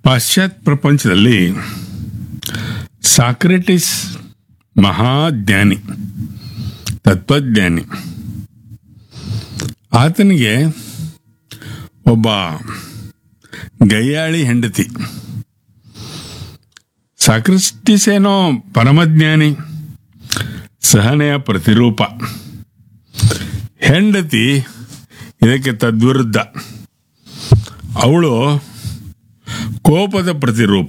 ಪಾಶ್ಚಾತ್ಯ ಪ್ರಪಂಚದಲ್ಲಿ ಸಾಕ್ರೆಟಿಸ್ ಮಹಾಜ್ಞಾನಿ ತತ್ವಜ್ಞಾನಿ ಆತನಿಗೆ ಒಬ್ಬ ಗಯ್ಯಾಳಿ ಹೆಂಡತಿ ಸಾಕ್ರೆಟಿಸ್ ಏನೋ ಪರಮಜ್ಞಾನಿ ಸಹನೆಯ ಪ್ರತಿರೂಪ ಹೆಂಡತಿ ಇದಕ್ಕೆ ತದ್ವಿರುದ್ಧ ಅವಳು ಕೋಪದ ಪ್ರತಿರೂಪ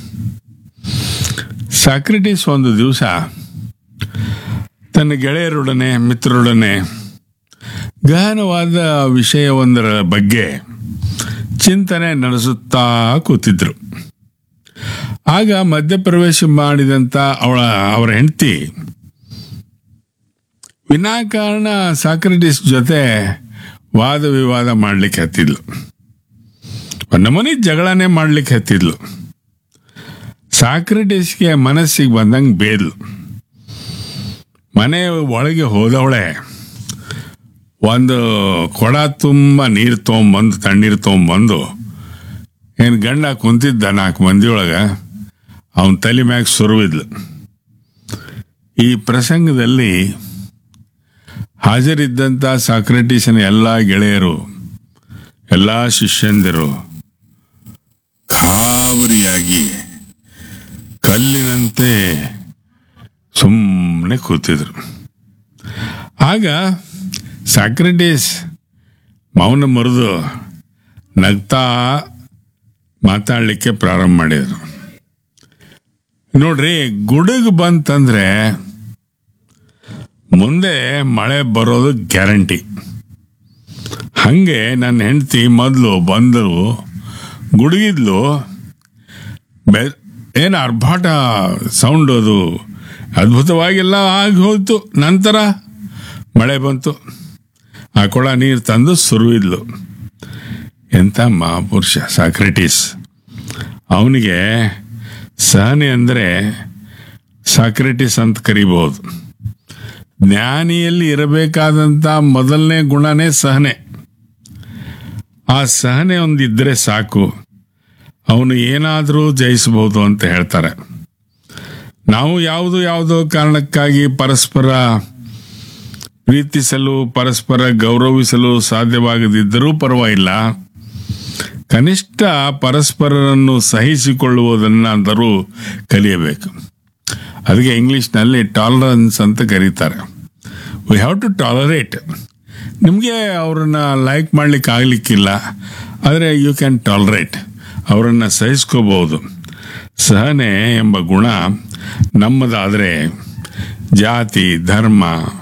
ಸಾಕ್ರೆಟಿಸ್ ಒಂದು ದಿವಸ ತನ್ನ ಗೆಳೆಯರೊಡನೆ ಮಿತ್ರರೊಡನೆ ಗಹನವಾದ ವಿಷಯವೊಂದರ ಬಗ್ಗೆ ಚಿಂತನೆ ನಡೆಸುತ್ತಾ ಕೂತಿದ್ರು ಆಗ ಮಧ್ಯಪ್ರವೇಶ ಮಾಡಿದಂಥ ಅವಳ ಅವರ ಹೆಂಡತಿ ವಿನಾಕಾರಣ ಸಾಕ್ರೆಟಿಸ್ ಜೊತೆ ವಾದ ವಿವಾದ ಮಾಡ್ಲಿಕ್ಕೆ ಹತ್ತಿದ್ಲು ನಮ್ಮನೆ ಜಗಳನೇ ಮಾಡ್ಲಿಕ್ಕೆ ಹತ್ತಿದ್ಲು ಸಾಕ್ರೆಟಿಸ್ಗೆ ಮನಸ್ಸಿಗೆ ಬಂದಂಗೆ ಬೇದ್ಲು ಮನೆ ಒಳಗೆ ಹೋದವಳೆ ಒಂದು ಕೊಡ ತುಂಬ ನೀರು ತೊಗೊಂಬಂದು ತಣ್ಣೀರು ತೊಗೊಂಬಂದು ಏನು ಗಂಡ ಕುಂತಿದ್ದ ನಾಲ್ಕು ಮಂದಿಯೊಳಗೆ ಅವನ ತಲೆ ಮ್ಯಾಗ ಸುರುವಿದ್ಲು ಈ ಪ್ರಸಂಗದಲ್ಲಿ ಹಾಜರಿದ್ದಂಥ ಸಾಕ್ರೆಟಿಸನ ಎಲ್ಲ ಗೆಳೆಯರು ಎಲ್ಲ ಶಿಷ್ಯಂದಿರು ಗಾಬರಿಯಾಗಿ ಕಲ್ಲಿನಂತೆ ಸುಮ್ಮನೆ ಕೂತಿದ್ರು ಆಗ ಸಾಕ್ರೆಟಿಸ್ ಮೌನ ಮರೆದು ನಗ್ತಾ ಮಾತಾಡಲಿಕ್ಕೆ ಪ್ರಾರಂಭ ಮಾಡಿದರು ನೋಡ್ರಿ ಗುಡುಗು ಬಂತಂದ್ರೆ ಮುಂದೆ ಮಳೆ ಬರೋದು ಗ್ಯಾರಂಟಿ ಹಂಗೆ ನನ್ನ ಹೆಂಡತಿ ಮೊದಲು ಬಂದರು ಗುಡುಗಿದ್ಲು ಬೆ ಏನು ಅರ್ಭಾಟ ಸೌಂಡ್ ಅದು ಅದ್ಭುತವಾಗೆಲ್ಲ ಆಗಿ ಹೋಯ್ತು ನಂತರ ಮಳೆ ಬಂತು ಆ ಕೊಳ ನೀರು ತಂದು ಸುರುವಿದ್ಲು ಎಂಥ ಮಹಾಪುರುಷ ಸಾಕ್ರೆಟಿಸ್ ಅವನಿಗೆ ಸಹನೆ ಅಂದರೆ ಸಾಕ್ರೆಟಿಸ್ ಅಂತ ಕರಿಬಹುದು ಜ್ಞಾನಿಯಲ್ಲಿ ಇರಬೇಕಾದಂಥ ಮೊದಲನೇ ಗುಣನೇ ಸಹನೆ ಆ ಸಹನೆ ಒಂದಿದ್ರೆ ಸಾಕು ಅವನು ಏನಾದರೂ ಜಯಿಸಬಹುದು ಅಂತ ಹೇಳ್ತಾರೆ ನಾವು ಯಾವುದು ಯಾವುದೋ ಕಾರಣಕ್ಕಾಗಿ ಪರಸ್ಪರ ಪ್ರೀತಿಸಲು ಪರಸ್ಪರ ಗೌರವಿಸಲು ಸಾಧ್ಯವಾಗದಿದ್ದರೂ ಪರವಾಗಿಲ್ಲ ಕನಿಷ್ಠ ಪರಸ್ಪರರನ್ನು ಸಹಿಸಿಕೊಳ್ಳುವುದನ್ನಾದರೂ ಕಲಿಯಬೇಕು ಅದಕ್ಕೆ ಇಂಗ್ಲೀಷ್ನಲ್ಲಿ ಟಾಲರೆನ್ಸ್ ಅಂತ ಕರೀತಾರೆ ವಿ ಹ್ಯಾವ್ ಟು ಟಾಲರೇಟ್ ನಿಮಗೆ ಅವ್ರನ್ನ ಲೈಕ್ ಮಾಡ್ಲಿಕ್ಕೆ ಆಗ್ಲಿಕ್ಕಿಲ್ಲ ಆದರೆ ಯು ಕ್ಯಾನ್ ಟಾಲರೇಟ್ ಅವರನ್ನು ಸಹಿಸ್ಕೋಬಹುದು ಸಹನೆ ಎಂಬ ಗುಣ ನಮ್ಮದಾದರೆ ಜಾತಿ ಧರ್ಮ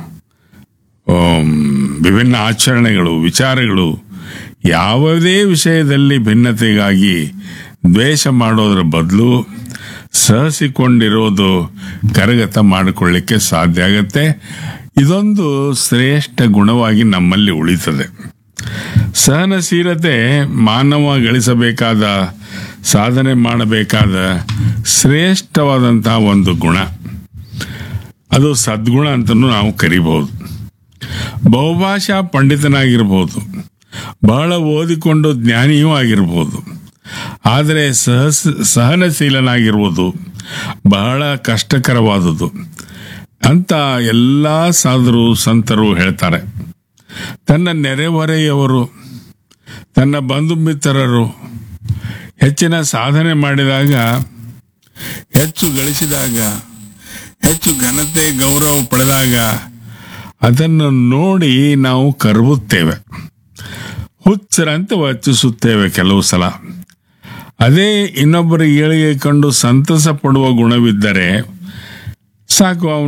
ವಿಭಿನ್ನ ಆಚರಣೆಗಳು ವಿಚಾರಗಳು ಯಾವುದೇ ವಿಷಯದಲ್ಲಿ ಭಿನ್ನತೆಗಾಗಿ ದ್ವೇಷ ಮಾಡೋದ್ರ ಬದಲು ಸಹಸಿಕೊಂಡಿರೋದು ಕರಗತ ಮಾಡಿಕೊಳ್ಳಿಕ್ಕೆ ಸಾಧ್ಯ ಆಗತ್ತೆ ಇದೊಂದು ಶ್ರೇಷ್ಠ ಗುಣವಾಗಿ ನಮ್ಮಲ್ಲಿ ಉಳಿತದೆ ಸಹನಶೀಲತೆ ಮಾನವ ಗಳಿಸಬೇಕಾದ ಸಾಧನೆ ಮಾಡಬೇಕಾದ ಶ್ರೇಷ್ಠವಾದಂತಹ ಒಂದು ಗುಣ ಅದು ಸದ್ಗುಣ ಅಂತಲೂ ನಾವು ಕರಿಬಹುದು ಬಹುಭಾಷಾ ಪಂಡಿತನಾಗಿರ್ಬೋದು ಬಹಳ ಓದಿಕೊಂಡು ಜ್ಞಾನಿಯೂ ಆಗಿರ್ಬೋದು ಆದರೆ ಸಹಸ್ ಸಹನಶೀಲನಾಗಿರುವುದು ಬಹಳ ಕಷ್ಟಕರವಾದುದು ಅಂತ ಎಲ್ಲ ಸಾಧರು ಸಂತರು ಹೇಳ್ತಾರೆ ತನ್ನ ನೆರೆಹೊರೆಯವರು ತನ್ನ ಬಂಧು ಮಿತ್ರರು ಹೆಚ್ಚಿನ ಸಾಧನೆ ಮಾಡಿದಾಗ ಹೆಚ್ಚು ಗಳಿಸಿದಾಗ ಹೆಚ್ಚು ಘನತೆ ಗೌರವ ಪಡೆದಾಗ ಅದನ್ನು ನೋಡಿ ನಾವು ಕರಗುತ್ತೇವೆ ಹುಚ್ಚರಂತೆ ವರ್ತಿಸುತ್ತೇವೆ ಕೆಲವು ಸಲ ಅದೇ ಇನ್ನೊಬ್ಬರ ಏಳಿಗೆ ಕಂಡು ಸಂತಸ ಪಡುವ ಗುಣವಿದ್ದರೆ ಸಾಕು ಅವನು